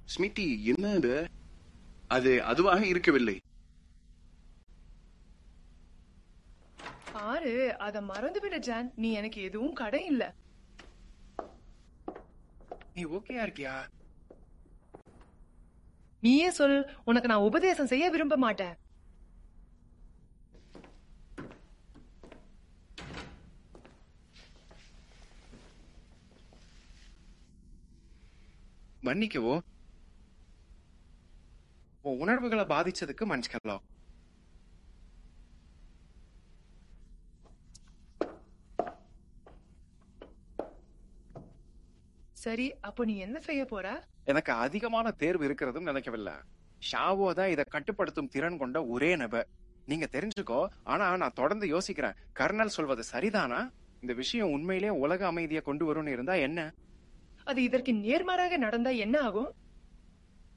Smitty என்ன இது அது அதுவாக இருக்கவில்லை பாரு அத மறந்து விட ஜான் நீ எனக்கு எதுவும் கடை இல்ல நீ ஓகேயா இருக்கியா நீயே சொல் உனக்கு நான் உபதேசம் செய்ய விரும்ப மாட்டேன் மன்னிக்கவோ உன் உணர்வுகளை பாதிச்சதுக்கு மன்னிச்சுக்கலாம் சரி அப்போ நீ என்ன செய்ய போற எனக்கு அதிகமான தேர்வு இருக்கிறதும் நினைக்கவில்லை ஷாவோ தான் இதை கட்டுப்படுத்தும் திறன் கொண்ட ஒரே நபர் நீங்க தெரிஞ்சுக்கோ ஆனா நான் தொடர்ந்து யோசிக்கிறேன் கர்னல் சொல்வது சரிதானா இந்த விஷயம் உண்மையிலேயே உலக அமைதியை கொண்டு வரும்னு இருந்தா என்ன அது இதற்கு நேர்மாறாக நடந்தா என்ன ஆகும்